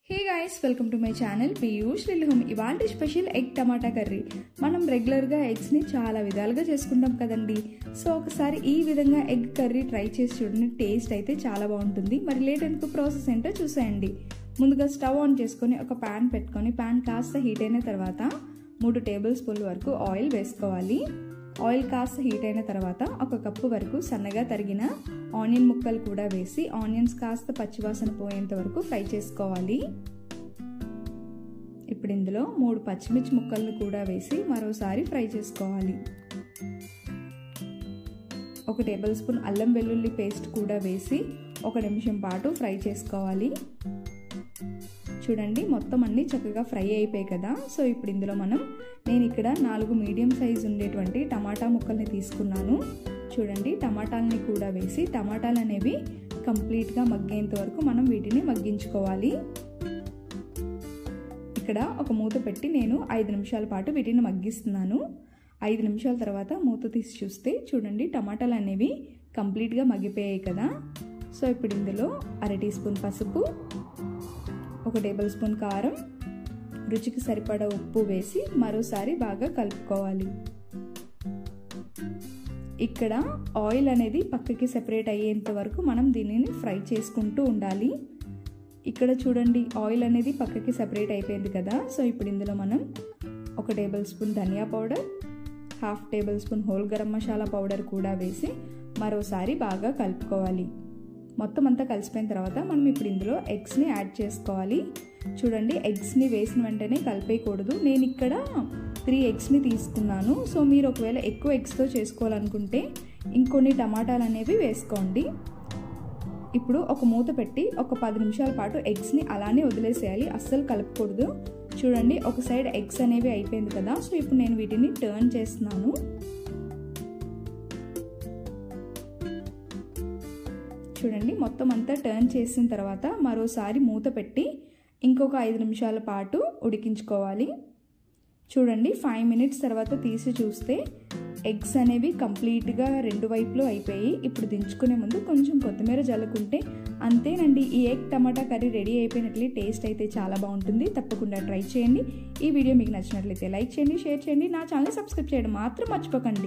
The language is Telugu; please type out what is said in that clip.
hey guys welcome to my channel Piyush లిల్హోమ్ ఇవాళ స్పెషల్ ఎగ్ టమాటా కర్రీ మనం రెగ్యులర్గా ఎగ్స్ని చాలా విధాలుగా చేసుకుంటాం కదండి సో ఒకసారి ఈ విధంగా ఎగ్ కర్రీ ట్రై చేసి చూడండి టేస్ట్ అయితే చాలా బాగుంటుంది మరి లేట్ ఎందుకు ప్రాసెస్ ఏంటో చూసేయండి ముందుగా స్టవ్ ఆన్ చేసుకొని ఒక ప్యాన్ పెట్టుకొని ప్యాన్ కాస్త హీట్ అయిన తర్వాత మూడు టేబుల్ స్పూన్ల వరకు ఆయిల్ వేసుకోవాలి ఆయిల్ కాస్త హీట్ అయిన తర్వాత ఒక కప్పు వరకు సన్నగా తరిగిన ఆనియన్ ముక్కలు కూడా వేసి ఆనియన్స్ కాస్త పచ్చివాసన పోయేంత వరకు ఫ్రై చేసుకోవాలి ఇప్పుడు ఇందులో మూడు పచ్చిమిర్చి ముక్కలను కూడా వేసి మరోసారి ఫ్రై చేసుకోవాలి ఒక టేబుల్ స్పూన్ అల్లం వెల్లుల్లి పేస్ట్ కూడా వేసి ఒక నిమిషం పాటు ఫ్రై చేసుకోవాలి చూడండి మొత్తం అన్నీ చక్కగా ఫ్రై అయిపోయాయి కదా సో ఇప్పుడు ఇందులో మనం నేను ఇక్కడ నాలుగు మీడియం సైజ్ ఉండేటువంటి టమాటా ముక్కల్ని తీసుకున్నాను చూడండి టమాటాలని కూడా వేసి టమాటాలు అనేవి కంప్లీట్గా మగ్గేంత వరకు మనం వీటిని మగ్గించుకోవాలి ఇక్కడ ఒక మూత పెట్టి నేను ఐదు నిమిషాల పాటు వీటిని మగ్గిస్తున్నాను ఐదు నిమిషాల తర్వాత మూత తీసి చూస్తే చూడండి టమాటాలు అనేవి కంప్లీట్గా మగ్గిపోయాయి కదా సో ఇప్పుడు ఇందులో అర టీ స్పూన్ పసుపు ఒక టేబుల్ స్పూన్ కారం రుచికి సరిపడా ఉప్పు వేసి మరోసారి బాగా కలుపుకోవాలి ఇక్కడ ఆయిల్ అనేది పక్కకి సెపరేట్ అయ్యేంత వరకు మనం దీనిని ఫ్రై చేసుకుంటూ ఉండాలి ఇక్కడ చూడండి ఆయిల్ అనేది పక్కకి సెపరేట్ అయిపోయింది కదా సో ఇప్పుడు ఇందులో మనం ఒక టేబుల్ స్పూన్ ధనియా powder half tablespoon whole garam masala powder కూడా వేసి మరోసారి బాగా కలుపుకోవాలి మొత్తం అంతా కలిసిపోయిన తర్వాత మనం ఇప్పుడు ఇందులో ఎగ్స్ని యాడ్ చేసుకోవాలి చూడండి ఎగ్స్ని వేసిన వెంటనే కలిపేయకూడదు నేను ఇక్కడ త్రీ ఎగ్స్ని తీసుకున్నాను సో మీరు ఒకవేళ ఎక్కువ ఎగ్స్తో చేసుకోవాలనుకుంటే ఇంకొన్ని టమాటాలు అనేవి వేసుకోండి ఇప్పుడు ఒక మూత పెట్టి ఒక పది నిమిషాల పాటు ఎగ్స్ని అలానే వదిలేసేయాలి అస్సలు కలపకూడదు చూడండి ఒక సైడ్ ఎగ్స్ అనేవి అయిపోయింది కదా సో ఇప్పుడు నేను వీటిని టర్న్ చేస్తున్నాను చూడండి మొత్తం అంతా టర్న్ చేసిన తర్వాత మరోసారి మూత పెట్టి ఇంకొక ఐదు నిమిషాల పాటు ఉడికించుకోవాలి చూడండి ఫైవ్ మినిట్స్ తర్వాత తీసి చూస్తే ఎగ్స్ అనేవి కంప్లీట్గా రెండు వైపులు అయిపోయి ఇప్పుడు దించుకునే ముందు కొంచెం కొత్తిమీర జల్లుకుంటే అంతేనండి ఈ ఎగ్ టమాటా కర్రీ రెడీ అయిపోయినట్లే టేస్ట్ అయితే చాలా బాగుంటుంది తప్పకుండా ట్రై చేయండి ఈ వీడియో మీకు నచ్చినట్లయితే లైక్ చేయండి షేర్ చేయండి నా ఛానల్ సబ్స్క్రైబ్ చేయడం మాత్రం మర్చిపోకండి